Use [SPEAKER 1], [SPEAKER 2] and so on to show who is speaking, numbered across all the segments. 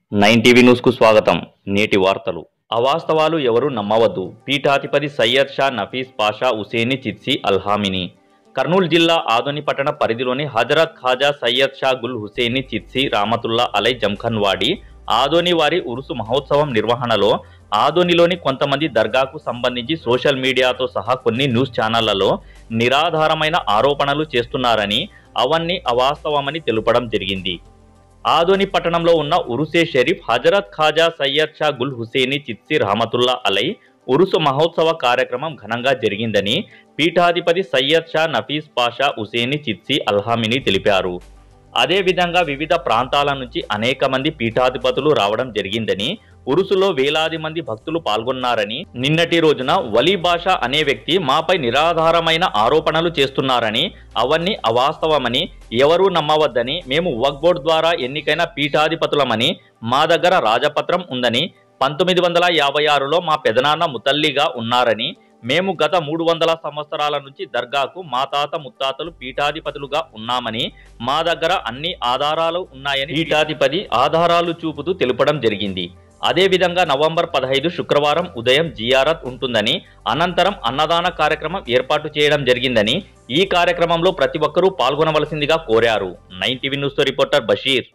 [SPEAKER 1] nine TV news కు స్వాగతం నేటి వార్తలు అవాస్తవాలు ఎవరు నమ్మవద్దు పీఠాధిపతి సయ్యద్ షా నఫీస్ పాషా హుసేని చిత్సి అల్హామిని కర్నూలు జిల్లా ఆదోని పట్టణ పరిధిలోని హజరత్ ఖాజా సయ్యద్ షా గుల్ హుసేని చిత్సి రామతుల్లా అలై జంఖన్వాడి ఆదోని వారి ఉరుసు మహోత్సవం నిర్వహణలో ఆదోనిలోని కొంతమంది దర్గాకు సంబంధించి సోషల్ మీడియాతో సహా కొన్ని న్యూస్ ఛానళ్లలో నిరాధారమైన ఆరోపణలు చేస్తున్నారని అవన్నీ అవాస్తవమని తెలుపడం జరిగింది ఆదోని పట్టణంలో ఉన్న ఉరుసే షరీఫ్ హజరత్ ఖాజా సయ్యద్ షా గుల్ హుసేని చిత్సి రహమతుల్లా అలై ఉరుసు మహోత్సవ కార్యక్రమం ఘనంగా జరిగిందని పీఠాధిపతి సయ్యద్ షా నఫీస్ పాషా హుసేని చిత్సి అల్హామిని తెలిపారు అదేవిధంగా వివిధ ప్రాంతాల నుంచి అనేక మంది పీఠాధిపతులు రావడం జరిగిందని ఉరుసులో వేలాది మంది భక్తులు పాల్గొన్నారని నిన్నటి రోజున వలీ బాషా అనే వ్యక్తి మాపై నిరాధారమైన ఆరోపణలు చేస్తున్నారని అవన్నీ అవాస్తవమని ఎవరూ నమ్మవద్దని మేము వక్ బోర్డ్ ద్వారా ఎన్నికైన పీఠాధిపతులమని మా దగ్గర రాజపత్రం ఉందని పంతొమ్మిది వందల యాభై ఆరులో మా పెదనాన్న ముతల్లిగా ఉన్నారని మేము గత మూడు వందల సంవత్సరాల నుంచి దర్గాకు మా తాత ముత్తాతలు పీఠాధిపతులుగా ఉన్నామని మా దగ్గర అన్ని ఆధారాలు ఉన్నాయని పీఠాధిపతి ఆధారాలు చూపుతూ తెలుపడం జరిగింది అదేవిధంగా నవంబర్ పదహైదు శుక్రవారం ఉదయం జియారత్ ఉంటుందని అనంతరం అన్నదాన కార్యక్రమం ఏర్పాటు చేయడం జరిగిందని ఈ కార్యక్రమంలో ప్రతి ఒక్కరూ పాల్గొనవలసిందిగా కోరారు నైన్ టీవీ న్యూస్ తో రిపోర్టర్ బషీర్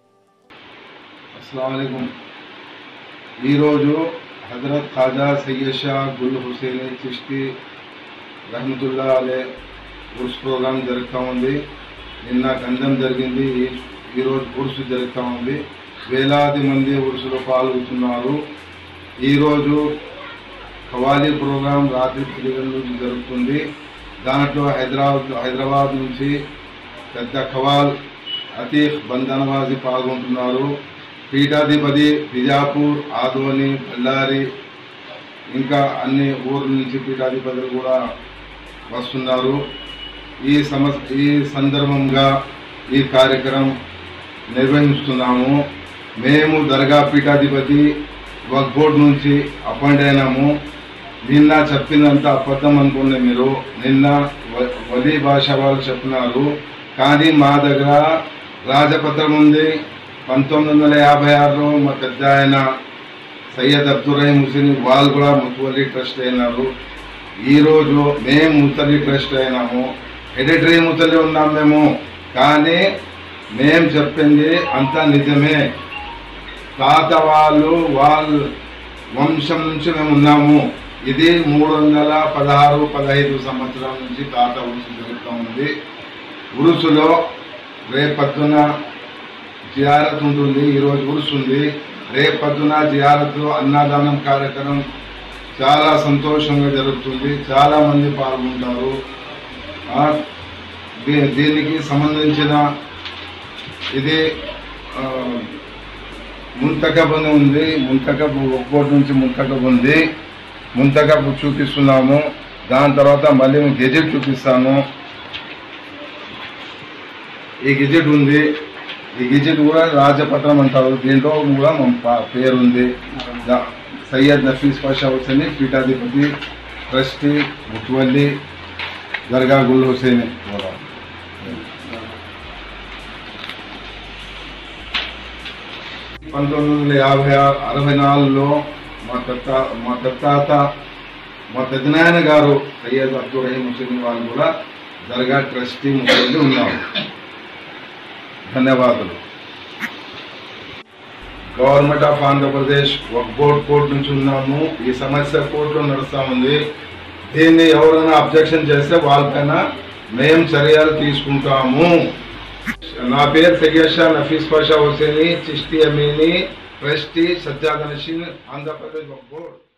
[SPEAKER 2] అస్సలం ఈరోజు హజరత్ ఖాజా సయ్యద్ షా గుల్ హుసేన్ చిష్తి రహమతుల్లా అలే ఉర్స్ ప్రోగ్రాం జరుగుతూ ఉంది నిన్న గంధం జరిగింది ఈ- ఈరోజు ఉర్సు జరుగుతూ ఉంది వేలాది మంది ఉరుసులో పాల్గొతున్నారు ఈరోజు ఖవాలీ ప్రోగ్రాం రాత్రి తిరిగి నుంచి జరుగుతుంది దాంట్లో హైదరాబాద్ హైదరాబాద్ నుంచి పెద్ద ఖవాల్ అతీఫ్ బంధనవాజీ పాల్గొంటున్నారు పీఠాధిపతి బిజాపూర్ ఆదోని బళ్ళారి ఇంకా అన్ని ఊర్ల నుంచి పీఠాధిపతులు కూడా వస్తున్నారు ఈ సమస్ ఈ సందర్భంగా ఈ కార్యక్రమం నిర్వహిస్తున్నాము మేము దర్గా పీఠాధిపతి వక్ బోర్డ్ నుంచి అపాయింట్ అయినాము నిన్న చెప్పిందంతా అబద్ధం అనుకోండి మీరు నిన్న వ- వలీ భాష వాళ్ళు చెప్పినారు కానీ మా దగ్గర రాజపత్రం ఉంది పంతొమ్మిది వందల యాభై ఆరులో మా పెద్ద ఆయన సయ్యద్ అబ్దుల్ రహీం హుసేన్ వాళ్ళు కూడా ముతువల్లి ట్రస్ట్ అయినారు ఈరోజు మేము ముతల్లి ట్రస్ట్ అయినాము ఎడిటరీ ముతల్లి ఉన్నాం మేము కానీ మేము చెప్పింది అంతా నిజమే తాత వాళ్ళు వాళ్ళ వంశం నుంచి మేము ఉన్నాము ఇది మూడు వందల పదహారు పదహైదు సంవత్సరాల నుంచి తాత ఉరుసు జరుగుతూ ఉంది ఉరుసులో రేపొద్దున జియారత్ ఉంటుంది ఈరోజు ఉరుసు ఉంది రేపొద్దున జియారత్ అన్నదానం కార్యక్రమం చాలా సంతోషంగా జరుగుతుంది చాలా మంది పాల్గొంటారు ఆ, దీ- దీనికి సంబంధించిన ఇది ఆ, ముంతకబ్ అని ఉంది ముంతకబ్ ఒక్కోటి నుంచి ముంతకబ్ ఉంది ముంతకబ్ చూపిస్తున్నాము దాని తర్వాత మళ్ళీ మీకు గెజెట్ చూపిస్తాను ఈ గెజెట్ ఉంది ఈ గెజెట్ కూడా రాజపత్రం అంటారు దీంట్లో కూడా మన పా- పేరు ఉంది దా- సయ్యద్ నఫీస్ పాషా హుసేని పీఠాధిపతి ట్రస్టీ ముట్వల్లి దర్గా గుల్ హుసేని కూడా పంతొమ్మిది వందల యాభై ఆరు అరవై నాలుగులో మా పెద్ద మా పెద్దాత మా పెద్దనాయన గారు సయ్యద్ అబ్దుల్ రహీం హుసేన్ వాళ్ళు కూడా దర్గా ట్రస్టీ ముఖ్యులు ఉన్నారు ధన్యవాదాలు గవర్నమెంట్ ఆఫ్ ఆంధ్రప్రదేశ్ ఒక బోర్డ్ కోర్టు నుంచి ఉన్నాము ఈ సమస్య కోర్టులో నడుస్తూ ఉంది దీన్ని ఎవరైనా అబ్జెక్షన్ చేస్తే వాళ్ళపైన మేము చర్యలు తీసుకుంటాము నా పేరు సయ్యద్ షా నఫీస్ పాషా హుసేని చిష్తి అమీని ట్రస్టీ సజ్జాద్ నషీన్ ఆంధ్రప్రదేశ్ ఒక బోర్డ్